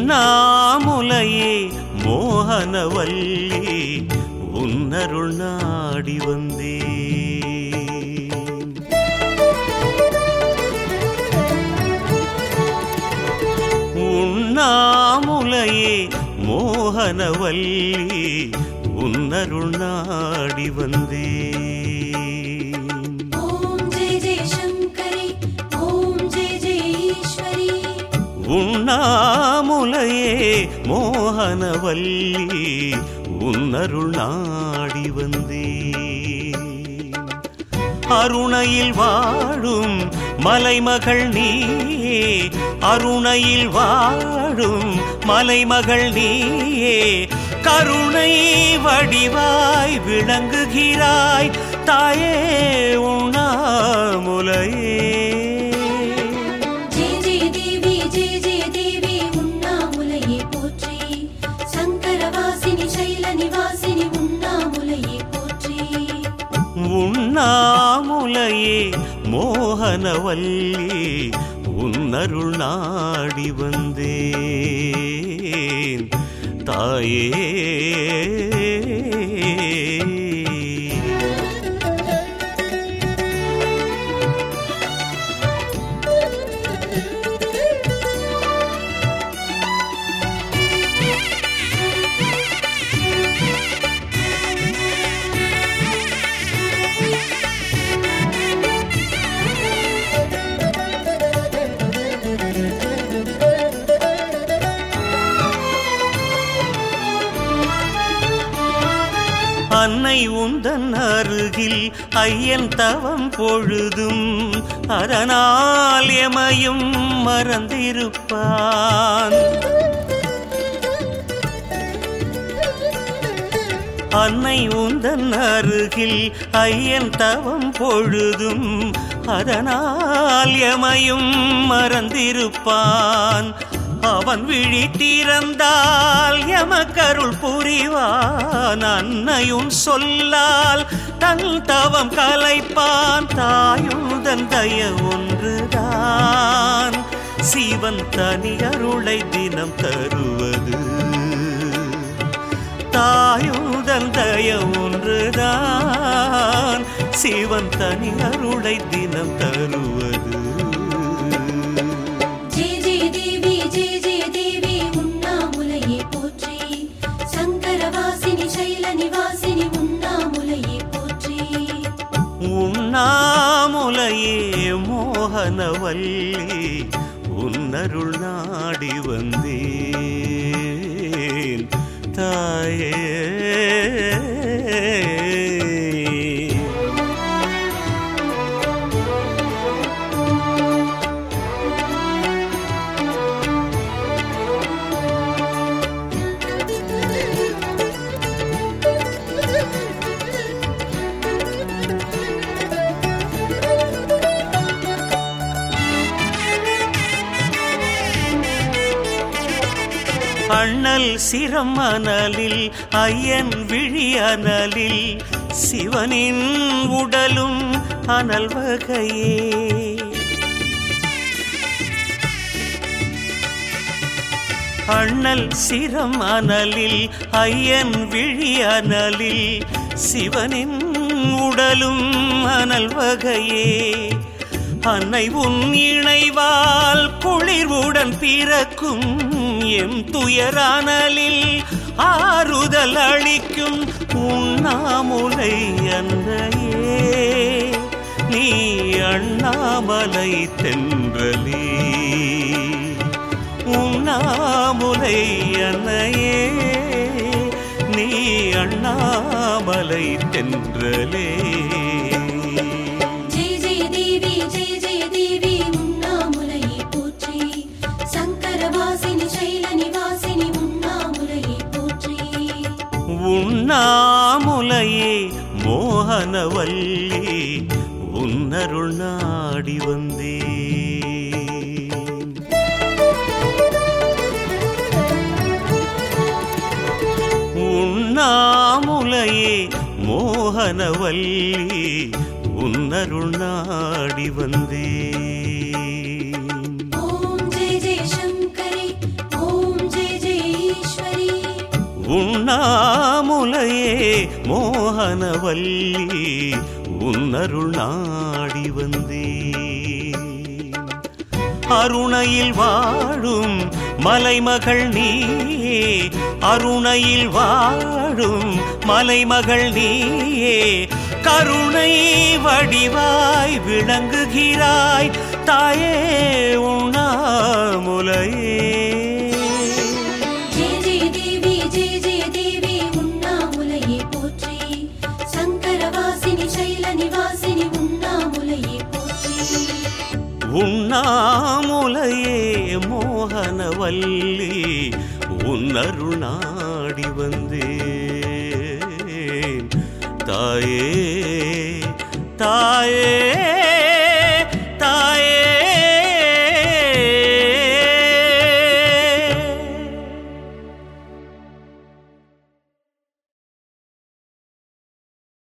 உண்ணாமுலையே மோகனவல்லி உன்னருள் நாடி வந்தே உண்ணாமுலையே மோகனவல்லி உன்னருள் நாடி வந்தே ॐ जय जय शङ्करि ॐ जय जय ईश्वरि உண்ணாமுலையே மோகனவல்லி உன்னருள் நாடி வந்தே அருணையில் வாழும் மலைமகள் நீயே அருணையில் வாழும் மலைமகள் நீயே கருணை வடிவாய் விளங்குகிறாய் தாயே உண்ணாமுலையே जय जय देवी जय जय देवी उन्नामुलये पोत्री शङ्करवासिनि शैलनिवासिनि उन्नामुलये पोत्री உண்ணாமுலையே மோகனவல்லி உன்னருள் நாடி வந்தேன் தாயே அன்னை உந்தன் அருகில் ஐயன் தவம் பொழுதும் அதனால் எமையும் மறந்திருப்பான் அன்னை உந்தன் அருகில் ஐயன் தவம் பொழுதும் அதனால் எமையும் மறந்திருப்பான் அவன் விழி திறந்தால் எமக்கருள் புரிவான் அன்னையும் சொல்லால் தன் தவம் கலைப்பான் தாயுதன் தய ஒன்றுதான் சிவன் தனி அருளை தினம் தருவது தாயுதன் தய ஒன்றுதான் சிவன் தனி அருளை தினம் தருவது जय जय देवी जय जय देवी उन्नामुलये पोत्री शङ्करवासिनि शैलनिवासिनि उन्नामुलये पोत्री உண்ணாமுலையே மோகனவல்லி உன்னருள் நாடி வந்தேன் தாயே அண்ணல் சிரம் அனலில் ஐயன் விழி அனலில் சிவனின் உடலும் அனல் வகையே அண்ணல் சிரம் அனலில் ஐயன் விழி அனலில் சிவனின் உடலும் அனல் வகையே அன்னை உன் இணைவால் குளிர்வுடன் பிறக்கும் எம் துயரானலில் ஆறுதல் அளிக்கும் உண்ணாமுலை அன்னையே நீ அண்ணாமலை தென்றலே உண்ணாமுலை அன்னையே நீ அண்ணாமலை தென்றலே जय जय देवी जय जय देवी उन्नामुलये पोत्री शङ्करवासिनि शैलनिवासिनि उन्नामुलये पोत्री உண்ணாமுலையே மோகனவல்லி உன்னருள் நாடி வந்தே உண்ணாமுலையே மோகனவல்லி உன்னருள் நாடி வந்தே ॐ जय जय शङ्करि ॐ जय உண்ணாமுலையே மோகனவல்லி உன்னருள் நாடி வந்தே அருணையில் வாழும் மலைமகள் நீயே அருணையில் வாழும் மலைமகள் நீயே கருணை வடிவாய் விளங்குகிறாய் தாயே உண்ணாமுலையே ஜெய ஜெய தேவி ஜெய ஜெய தேவி உண்ணாமுலையே போற்றி சங்கரவாசினி சைல நிவாசினி உண்ணாமுலையே போற்றி உண்ணாமுலையே மோகனவல்லி உன்னருள் நாடி வந்தேன் தாயே தாயே